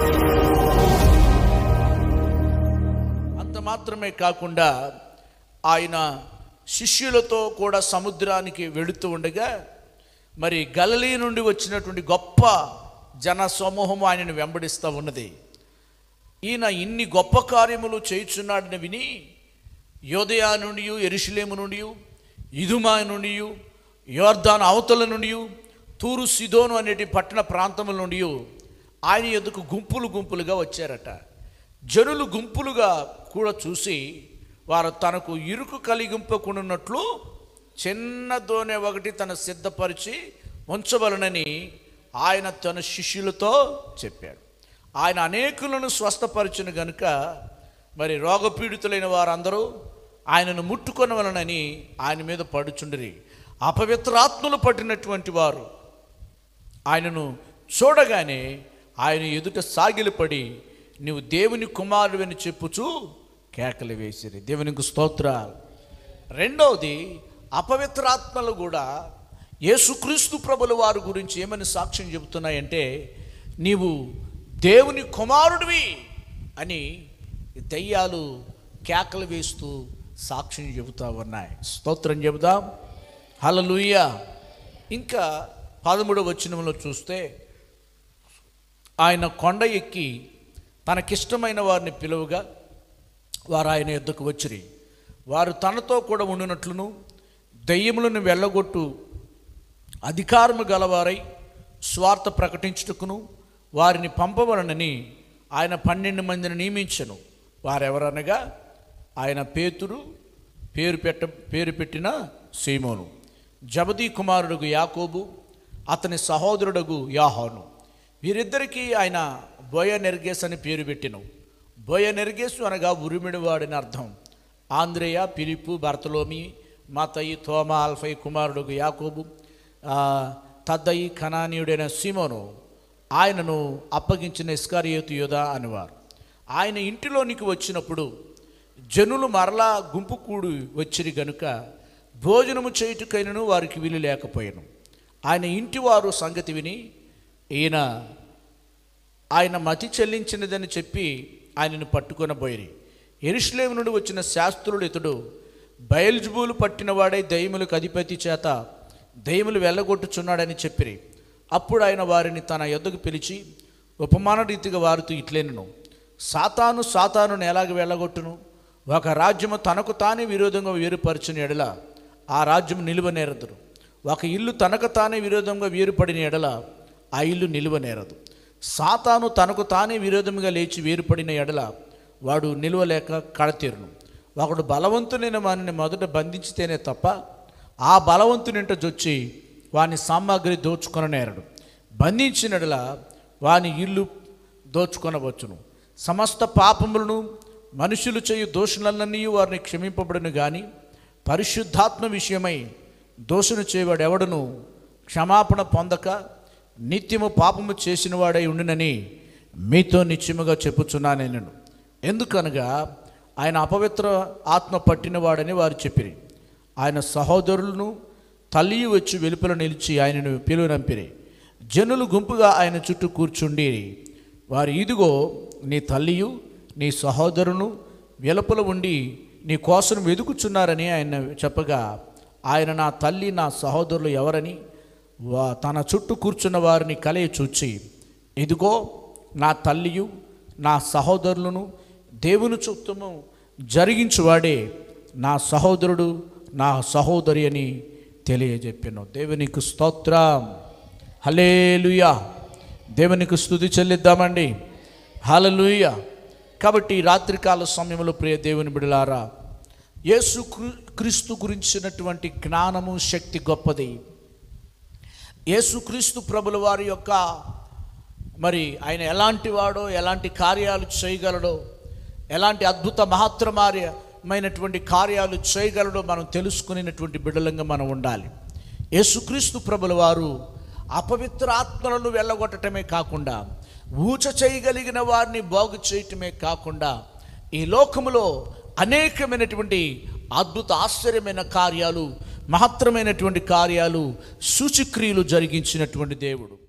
అంత మాత్రమే కాకుండా ఆయన శిష్యులతో కూడా సముద్రానికి వెళుతూ ఉండగా మరి గలలీ నుండి వచ్చినటువంటి గొప్ప జన సమూహం ఆయనను వెంబడిస్తూ ఉన్నది ఈయన ఇన్ని గొప్ప కార్యములు చేయుచున్నాడని విని యోదయా నుండి ఎరుషులేము నుండి ఇదుమా నుండి యోర్దాన్ అవతల నుండి తూరు సిదోను అనేటి పట్టణ ప్రాంతముల నుండి ఆయన ఎదుకు గుంపులు గుంపులుగా వచ్చారట జనులు గుంపులుగా కూడా చూసి వారు తనకు ఇరుకు కలిగింపకుండాన్నట్లు చిన్న దోణె ఒకటి తన సిద్ధపరిచి ఉంచవలనని ఆయన తన శిష్యులతో చెప్పాడు ఆయన అనేకులను స్వస్థపరిచిన గనుక మరి రోగపీడితులైన వారందరూ ఆయనను ముట్టుకొనవలనని ఆయన మీద పడుచుండరి అపవిత్రాత్మలు పట్టినటువంటి వారు ఆయనను చూడగానే ఆయన ఎదుట సాగిలపడి నీవు దేవుని కుమారుడని చెప్పుచూ కేకలు వేసిరి దేవునికి స్తోత్రాలు రెండవది అపవిత్రాత్మలు కూడా యేసుక్రీస్తు ప్రభుల వారి గురించి ఏమని సాక్ష్యం చెబుతున్నాయంటే నీవు దేవుని కుమారుడివి అని ఈ దయ్యాలు కేకలు వేస్తూ సాక్ష్యం చెబుతా ఉన్నాయి స్తోత్రం చెబుదాం హలలుయ్య ఇంకా పదమూడవ వచనంలో చూస్తే ఆయన కొండ ఎక్కి తనకిష్టమైన వారిని పిలువగా వారు ఆయన ఎద్దుకు వచ్చిరి వారు తనతో కూడా ఉండినట్లును దయ్యములను వెళ్ళగొట్టు అధికారము గలవారై స్వార్థ ప్రకటించుటకును వారిని పంపవలనని ఆయన పన్నెండు మందిని నియమించను వారెవరనగా ఆయన పేతురు పేరు పెట్ట పేరు పెట్టిన సీమోను జబదీ కుమారుడుగు యాకోబు అతని సహోదరుడుగు యాహాను వీరిద్దరికీ ఆయన బోయ నెర్గేస్ అని పేరు పెట్టెను బోయ నెర్గేసు అనగా ఉరిమిడివాడని అర్థం ఆంధ్రేయ పిలిపు బర్తలోమి మాతయి తోమా ఆల్ఫై కుమారుడుగు యాకోబు ఆ, తద్దయి కనానీయుడైన సీమోను ఆయనను అప్పగించిన ఇస్కారియోతు యోధ అనేవారు ఆయన ఇంటిలోనికి వచ్చినప్పుడు జనులు మరలా గుంపు కూడి వచ్చిరి గనుక భోజనము చేయుటకైనను వారికి వీలు లేకపోయాను ఆయన ఇంటి వారు సంగతి విని ఈయన ఆయన మతి చెల్లించినదని చెప్పి ఆయనను పట్టుకొని పోయిరి ఎరుషులేము నుండి వచ్చిన శాస్త్రుడు ఇతడు బయల్జుబూలు పట్టినవాడై దయ్యములకు అధిపతి చేత దయ్యములు వెళ్ళగొట్టుచున్నాడని చెప్పిరి అప్పుడు ఆయన వారిని తన యొద్దకు పిలిచి ఉపమాన రీతిగా వారితో ఇట్లేనను సాతాను సాతానును ఎలాగ వెళ్ళగొట్టును ఒక రాజ్యము తనకు తానే విరోధంగా వేరుపరచిన ఎడల ఆ రాజ్యం నిలువనేరదురు ఒక ఇల్లు తనకు తానే విరోధంగా వేరుపడిన ఎడల ఆ ఇల్లు నిలువనేరదు సాతాను తనకు తానే విరోధంగా లేచి వేరుపడిన ఎడల వాడు నిలువలేక కడతీరును ఒకడు బలవంతునైన వానిని మొదట బంధించితేనే తప్ప ఆ బలవంతునింట జొచ్చి వాని సామాగ్రి దోచుకొననేరడు బంధించినడల వాని ఇల్లు దోచుకొనవచ్చును సమస్త పాపములను మనుషులు చేయు దోషులన్నీ వారిని క్షమింపబడును గాని పరిశుద్ధాత్మ విషయమై దోషును చేయవాడు ఎవడను క్షమాపణ పొందక నిత్యము పాపము చేసిన వాడై ఉండునని మీతో నిత్యముగా చెప్పుచున్నాను నేను ఎందుకనగా ఆయన అపవిత్ర ఆత్మ పట్టినవాడని వారు చెప్పిరి ఆయన సహోదరులను తల్లి వచ్చి వెలుపల నిలిచి ఆయనను పిలువనంపిరి జనులు గుంపుగా ఆయన చుట్టూ కూర్చుండి వారు ఇదిగో నీ తల్లియు నీ సహోదరును వెలుపల ఉండి నీ కోసం వెతుకుచున్నారని ఆయన చెప్పగా ఆయన నా తల్లి నా సహోదరులు ఎవరని వా తన చుట్టూ కూర్చున్న వారిని కలయి చూచి ఇదిగో నా తల్లియు నా సహోదరులను దేవుని చుట్టము జరిగించువాడే నా సహోదరుడు నా సహోదరి అని తెలియజెప్పాను దేవునికి స్తోత్రం హలేలుయా దేవునికి స్థుతి చెల్లిద్దామండి హలలుయ కాబట్టి ఈ రాత్రికాల సమయంలో ప్రియ దేవుని బిడలారా యేసు క్రీ- క్రీస్తు గురించినటువంటి జ్ఞానము శక్తి గొప్పది యేసుక్రీస్తు ప్రభుల వారి యొక్క మరి ఆయన ఎలాంటి వాడో ఎలాంటి కార్యాలు చేయగలడో ఎలాంటి అద్భుత మహత్తరమార్యమైనటువంటి కార్యాలు చేయగలడో మనం తెలుసుకునేటువంటి బిడ్డలంగా మనం ఉండాలి యేసుక్రీస్తు ప్రభుల వారు అపవిత్ర ఆత్మలను వెళ్ళగొట్టడమే కాకుండా ఊచ చేయగలిగిన వారిని బాగు చేయటమే కాకుండా ఈ లోకములో అనేకమైనటువంటి అద్భుత ఆశ్చర్యమైన కార్యాలు మహత్తరమైనటువంటి కార్యాలు సూచిక్రియలు జరిగించినటువంటి దేవుడు